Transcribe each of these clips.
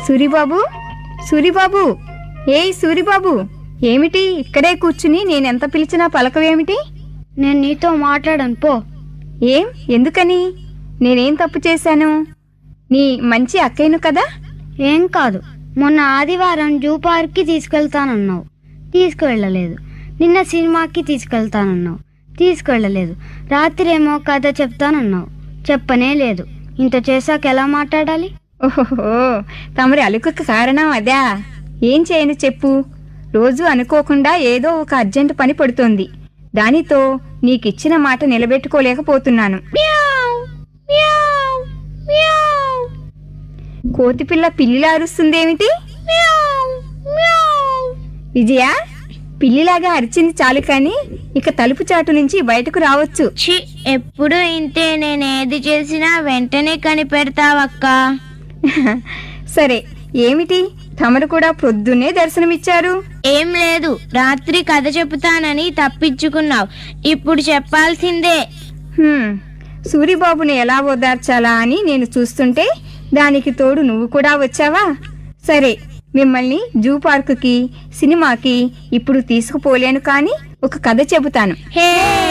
సూరిబాబు సూరిబాబు ఏయ్ సూరిబాబు ఏమిటి ఇక్కడే కూర్చుని నేనెంత పిలిచినా పలకవేమిటి నేను నీతో మాట్లాడను పో ఏం ఎందుకని నేనేం తప్పు చేశాను నీ మంచి అక్కయ్యను కదా ఏం కాదు మొన్న ఆదివారం జూ పార్క్కి తీసుకెళ్తానన్నావు తీసుకువెళ్ళలేదు నిన్న సినిమాకి తీసుకెళ్తానన్నావు తీసుకువెళ్ళలేదు రాత్రి ఏమో కథ చెప్తానన్నావు చెప్పనే లేదు ఇంత చేశాక ఎలా మాట్లాడాలి ఓహో తమరి అలుకకు కారణం అదా ఏం చేయను చెప్పు రోజు అనుకోకుండా ఏదో ఒక అర్జెంట్ పని పడుతోంది దానితో నీకిచ్చిన మాట నిలబెట్టుకోలేకపోతున్నాను కోతిపిల్ల పిల్లిలా అరుస్తుందేమిటి విజయ పిల్లిలాగా అరిచింది చాలు కానీ ఇక తలుపు చాటు నుంచి బయటకు రావచ్చు ఛీ ఎప్పుడు ఇంతే నేను ఏది చేసినా వెంటనే కనిపెడతావక్క సరే ఏమిటి తమరు కూడా ప్రొద్దునే దర్శనమిచ్చారు ఏం లేదు రాత్రి కథ చెబుతానని తప్పించుకున్నావు ఇప్పుడు చెప్పాల్సిందే హ్మ్, సూరిబాబుని ఎలా ఓదార్చాలా అని నేను చూస్తుంటే దానికి తోడు నువ్వు కూడా వచ్చావా సరే మిమ్మల్ని జూ పార్కుకి సినిమాకి ఇప్పుడు తీసుకుపోలేను కానీ ఒక కథ చెబుతాను హే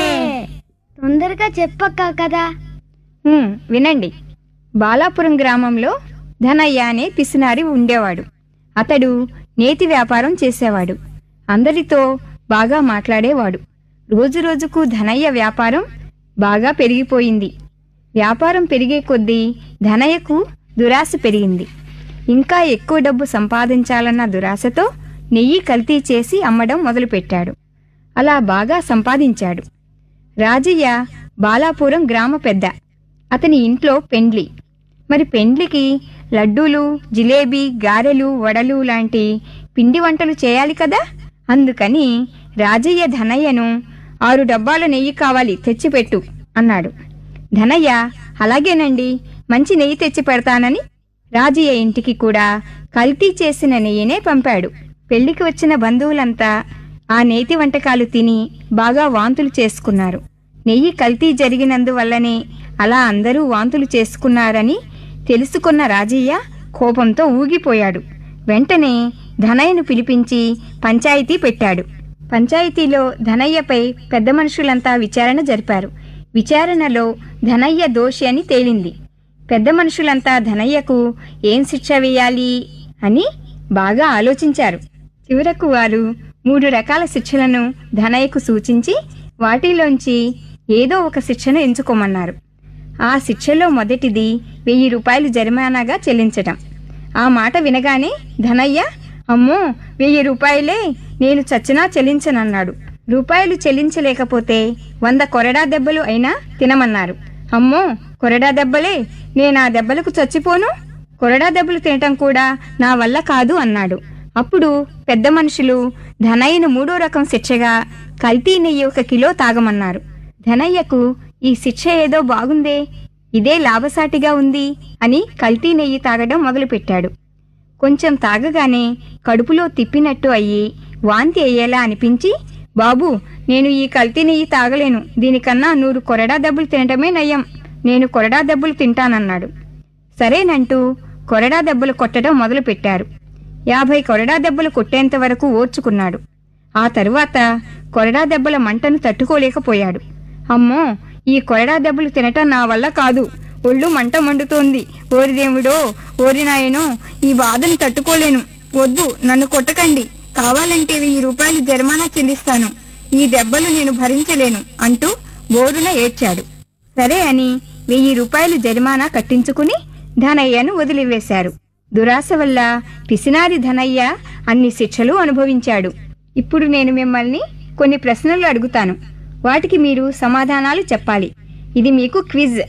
తొందరగా చెప్పక్క కదా హ్మ్, వినండి బాలాపురం గ్రామంలో ధనయ్య అనే పిసినారి ఉండేవాడు అతడు నేతి వ్యాపారం చేసేవాడు అందరితో బాగా మాట్లాడేవాడు రోజురోజుకు ధనయ్య వ్యాపారం బాగా పెరిగిపోయింది వ్యాపారం పెరిగే కొద్దీ ధనయ్యకు దురాశ పెరిగింది ఇంకా ఎక్కువ డబ్బు సంపాదించాలన్న దురాశతో నెయ్యి కల్తీ చేసి అమ్మడం మొదలుపెట్టాడు అలా బాగా సంపాదించాడు రాజయ్య బాలాపురం గ్రామ పెద్ద అతని ఇంట్లో పెండ్లి మరి పెండ్లికి లడ్డూలు జిలేబీ గారెలు వడలు లాంటి పిండి వంటలు చేయాలి కదా అందుకని రాజయ్య ధనయ్యను ఆరు డబ్బాల నెయ్యి కావాలి తెచ్చిపెట్టు అన్నాడు ధనయ్య అలాగేనండి మంచి నెయ్యి తెచ్చి పెడతానని రాజయ్య ఇంటికి కూడా కల్తీ చేసిన నెయ్యినే పంపాడు పెళ్లికి వచ్చిన బంధువులంతా ఆ నేతి వంటకాలు తిని బాగా వాంతులు చేసుకున్నారు నెయ్యి కల్తీ జరిగినందువల్లనే అలా అందరూ వాంతులు చేసుకున్నారని తెలుసుకున్న రాజయ్య కోపంతో ఊగిపోయాడు వెంటనే ధనయ్యను పిలిపించి పంచాయతీ పెట్టాడు పంచాయతీలో ధనయ్యపై పెద్ద మనుషులంతా విచారణ జరిపారు విచారణలో ధనయ్య దోషి అని తేలింది పెద్ద మనుషులంతా ధనయ్యకు ఏం శిక్ష వేయాలి అని బాగా ఆలోచించారు చివరకు వారు మూడు రకాల శిక్షలను ధనయ్యకు సూచించి వాటిలోంచి ఏదో ఒక శిక్షను ఎంచుకోమన్నారు ఆ శిక్షలో మొదటిది వెయ్యి రూపాయలు జరిమానాగా చెల్లించటం ఆ మాట వినగానే ధనయ్య అమ్మో వెయ్యి రూపాయలే నేను చచ్చినా చెల్లించనన్నాడు రూపాయలు చెల్లించలేకపోతే వంద కొరడా దెబ్బలు అయినా తినమన్నారు అమ్మో కొరడా దెబ్బలే నేను ఆ దెబ్బలకు చచ్చిపోను కొరడా దెబ్బలు తినటం కూడా నా వల్ల కాదు అన్నాడు అప్పుడు పెద్ద మనుషులు ధనయ్యను మూడో రకం శిక్షగా కల్తీ నెయ్యి ఒక కిలో తాగమన్నారు ధనయ్యకు ఈ శిక్ష ఏదో బాగుందే ఇదే లాభసాటిగా ఉంది అని కల్తీ నెయ్యి తాగడం మొదలుపెట్టాడు కొంచెం తాగగానే కడుపులో తిప్పినట్టు అయ్యి వాంతి అయ్యేలా అనిపించి బాబు నేను ఈ కల్తీ నెయ్యి తాగలేను దీనికన్నా నూరు కొరడా దెబ్బలు తినటమే నయం నేను కొరడా దెబ్బలు తింటానన్నాడు సరేనంటూ కొరడా దెబ్బలు కొట్టడం మొదలుపెట్టారు యాభై కొరడా దెబ్బలు కొట్టేంత వరకు ఓర్చుకున్నాడు ఆ తరువాత కొరడా దెబ్బల మంటను తట్టుకోలేకపోయాడు అమ్మో ఈ కొరడా దెబ్బలు తినటం నా వల్ల కాదు ఒళ్ళు మంట మండుతోంది ఓరి దేవుడో ఓరి నాయనో ఈ బాధను తట్టుకోలేను వద్దు నన్ను కొట్టకండి కావాలంటే వెయ్యి రూపాయలు జరిమానా చెల్లిస్తాను ఈ దెబ్బలు నేను భరించలేను అంటూ బోరున ఏడ్చాడు సరే అని వెయ్యి రూపాయలు జరిమానా కట్టించుకుని ధనయ్యను వదిలివేశారు దురాశ వల్ల పిసినారి ధనయ్య అన్ని శిక్షలు అనుభవించాడు ఇప్పుడు నేను మిమ్మల్ని కొన్ని ప్రశ్నలు అడుగుతాను వాటికి మీరు సమాధానాలు చెప్పాలి ఇది మీకు క్విజ్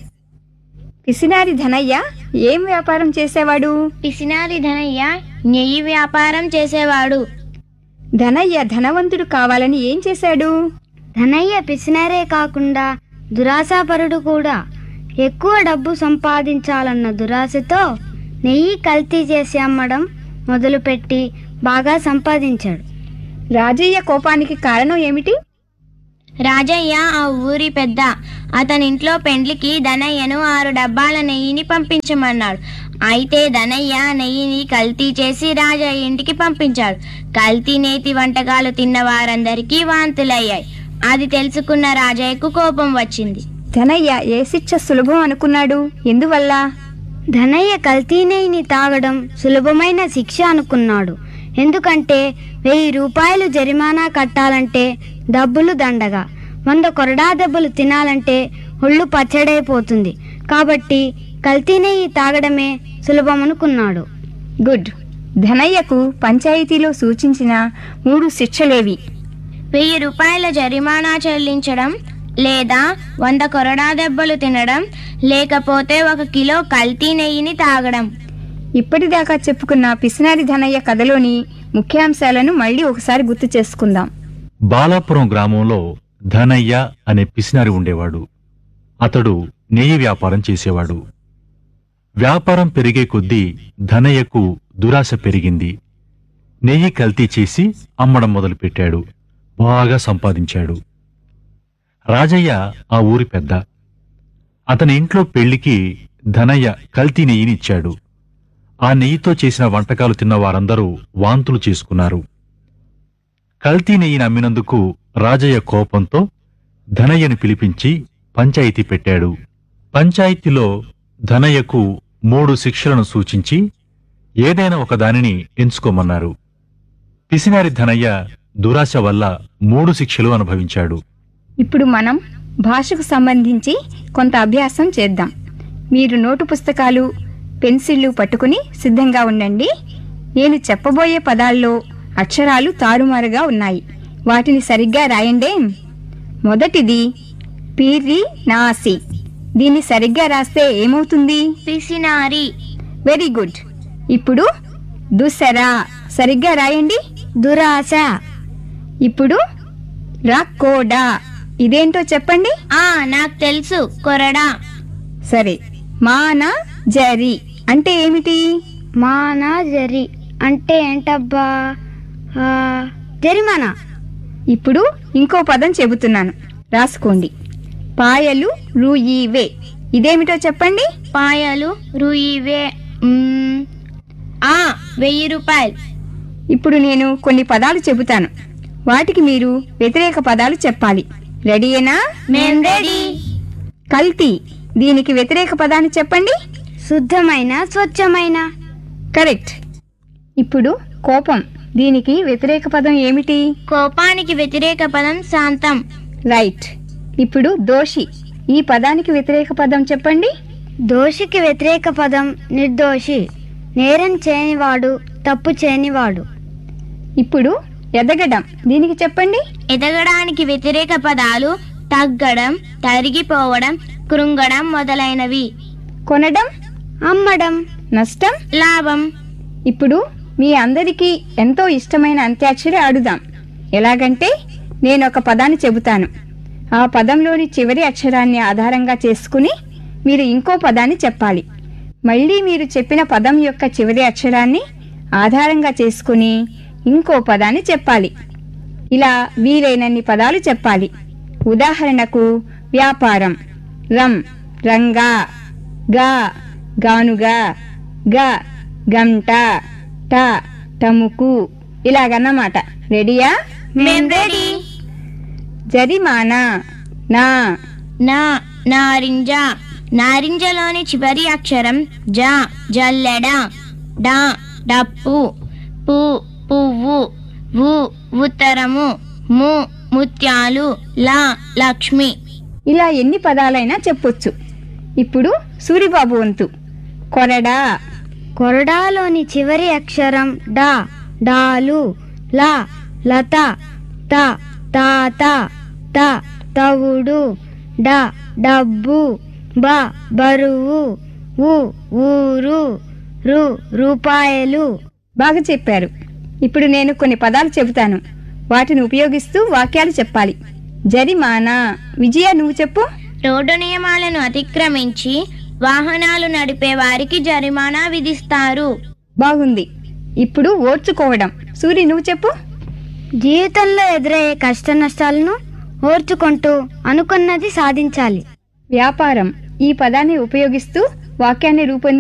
పిసినారి ధనయ్య ఏం వ్యాపారం చేసేవాడు పిసినారి ధనయ్య నెయ్యి వ్యాపారం చేసేవాడు ధనయ్య ధనవంతుడు కావాలని ఏం చేశాడు ధనయ్య పిసినారే కాకుండా దురాశాపరుడు కూడా ఎక్కువ డబ్బు సంపాదించాలన్న దురాశతో నెయ్యి కల్తీ చేసి అమ్మడం మొదలుపెట్టి బాగా సంపాదించాడు రాజయ్య కోపానికి కారణం ఏమిటి రాజయ్య ఆ ఊరి పెద్ద అతనింట్లో పెండ్లికి ధనయ్యను ఆరు డబ్బాల నెయ్యిని పంపించమన్నాడు అయితే ధనయ్య నెయ్యిని కల్తీ చేసి రాజయ్య ఇంటికి పంపించాడు కల్తీ నేతి వంటకాలు తిన్న వారందరికీ వాంతులయ్యాయి అది తెలుసుకున్న రాజయ్యకు కోపం వచ్చింది ధనయ్య ఏ శిక్ష సులభం అనుకున్నాడు ఎందువల్ల ధనయ్య కల్తీ నెయ్యిని తాగడం సులభమైన శిక్ష అనుకున్నాడు ఎందుకంటే వెయ్యి రూపాయలు జరిమానా కట్టాలంటే డబ్బులు దండగా వంద కొరడా దెబ్బలు తినాలంటే ఒళ్ళు పచ్చడైపోతుంది కాబట్టి కల్తీ నెయ్యి తాగడమే సులభం అనుకున్నాడు గుడ్ ధనయ్యకు పంచాయతీలో సూచించిన మూడు శిక్షలేవి వెయ్యి రూపాయల జరిమానా చెల్లించడం లేదా వంద కొరడా దెబ్బలు తినడం లేకపోతే ఒక కిలో కల్తీ నెయ్యిని తాగడం ఇప్పటిదాకా చెప్పుకున్న పిసినారి ధనయ్య కథలోని ముఖ్యాంశాలను మళ్ళీ ఒకసారి గుర్తు చేసుకుందాం బాలాపురం గ్రామంలో ధనయ్య అనే పిసినారి ఉండేవాడు అతడు నెయ్యి వ్యాపారం చేసేవాడు వ్యాపారం పెరిగే కొద్దీ ధనయ్యకు దురాశ పెరిగింది నెయ్యి కల్తీ చేసి అమ్మడం మొదలుపెట్టాడు బాగా సంపాదించాడు రాజయ్య ఆ ఊరి పెద్ద అతని ఇంట్లో పెళ్లికి ధనయ్య కల్తీ నెయ్యినిచ్చాడు ఆ నెయ్యితో చేసిన వంటకాలు తిన్న వారందరూ వాంతులు చేసుకున్నారు కల్తీ నెయ్యిని అమ్మినందుకు రాజయ్య కోపంతో ధనయ్యను పిలిపించి పంచాయతీ పెట్టాడు పంచాయతీలో ధనయ్యకు మూడు శిక్షలను సూచించి ఏదైనా ఒక దానిని ఎంచుకోమన్నారు పిసినారి ధనయ్య దురాశ వల్ల మూడు శిక్షలు అనుభవించాడు ఇప్పుడు మనం భాషకు సంబంధించి కొంత అభ్యాసం చేద్దాం మీరు నోటు పుస్తకాలు పెన్సిళ్ళు పట్టుకుని సిద్ధంగా ఉండండి నేను చెప్పబోయే పదాల్లో అక్షరాలు తారుమారుగా ఉన్నాయి వాటిని సరిగ్గా రాయండే మొదటిది పీరి నాసి దీన్ని సరిగ్గా రాస్తే ఏమవుతుంది పిసినారి వెరీ గుడ్ ఇప్పుడు దుసరా సరిగ్గా రాయండి దురాశ ఇప్పుడు రాకోడా ఇదేంటో చెప్పండి ఆ నాకు తెలుసు కొరడా సరే మాన జరి అంటే ఏమిటి మానా జరి అంటే ఏంటబ్బా ఆ, జరిమానా ఇప్పుడు ఇంకో పదం చెబుతున్నాను రాసుకోండి పాయలు రూయివే ఇదేమిటో చెప్పండి పాయలు రుయివే మ్మ్. ఆ వెయ్యి రూపాయలు ఇప్పుడు నేను కొన్ని పదాలు చెబుతాను వాటికి మీరు వ్యతిరేక పదాలు చెప్పాలి రెడీయేనా మేం రెడీ కల్తీ దీనికి వ్యతిరేక పదాన్ని చెప్పండి శుద్ధమైన స్వచ్ఛమైన కరెక్ట్ ఇప్పుడు కోపం దీనికి వ్యతిరేక పదం ఏమిటి కోపానికి వ్యతిరేక పదం శాంతం రైట్ ఇప్పుడు దోషి ఈ పదానికి వ్యతిరేక పదం చెప్పండి దోషికి వ్యతిరేక పదం నిర్దోషి నేరం చేయనివాడు తప్పు చేయనివాడు ఇప్పుడు ఎదగడం దీనికి చెప్పండి ఎదగడానికి వ్యతిరేక పదాలు తగ్గడం తరిగిపోవడం కృంగడం మొదలైనవి కొనడం అమ్మడం నష్టం లాభం ఇప్పుడు మీ అందరికీ ఎంతో ఇష్టమైన అంత్యాక్షరి ఆడుదాం ఎలాగంటే నేను ఒక పదాన్ని చెబుతాను ఆ పదంలోని చివరి అక్షరాన్ని ఆధారంగా చేసుకుని మీరు ఇంకో పదాన్ని చెప్పాలి మళ్ళీ మీరు చెప్పిన పదం యొక్క చివరి అక్షరాన్ని ఆధారంగా చేసుకుని ఇంకో పదాన్ని చెప్పాలి ఇలా వీలైనన్ని పదాలు చెప్పాలి ఉదాహరణకు వ్యాపారం రం రంగా గా గానుగా గ గంట ట టముకు ఇలాగన్నమాట రెడీయా మేం రెడీ జరిమానా నా నా నారింజ నారింజలోని చివరి అక్షరం జ జల్లెడ డా డప్పు పు పువ్వు వు ఉత్తరము ము ముత్యాలు లా లక్ష్మి ఇలా ఎన్ని పదాలైనా చెప్పొచ్చు ఇప్పుడు సూరిబాబు వంతు కొరడా కొరడాలోని చివరి అక్షరం డా డాలు లా లత త తాత త తవుడు డ డబ్బు బ బరువు ఉ ఊరు రు రూపాయలు బాగా చెప్పారు ఇప్పుడు నేను కొన్ని పదాలు చెబుతాను వాటిని ఉపయోగిస్తూ వాక్యాలు చెప్పాలి జరిమానా విజయ నువ్వు చెప్పు రోడ్డు నియమాలను అతిక్రమించి వాహనాలు నడిపే వారికి జరిమానా విధిస్తారు బాగుంది ఇప్పుడు ఓర్చుకోవడం సూరి నువ్వు చెప్పు జీవితంలో ఎదురయ్యే కష్ట నష్టాలను ఓర్చుకుంటూ అనుకున్నది సాధించాలి వ్యాపారం ఈ పదాన్ని ఉపయోగిస్తూ వాక్యాన్ని రూపొంది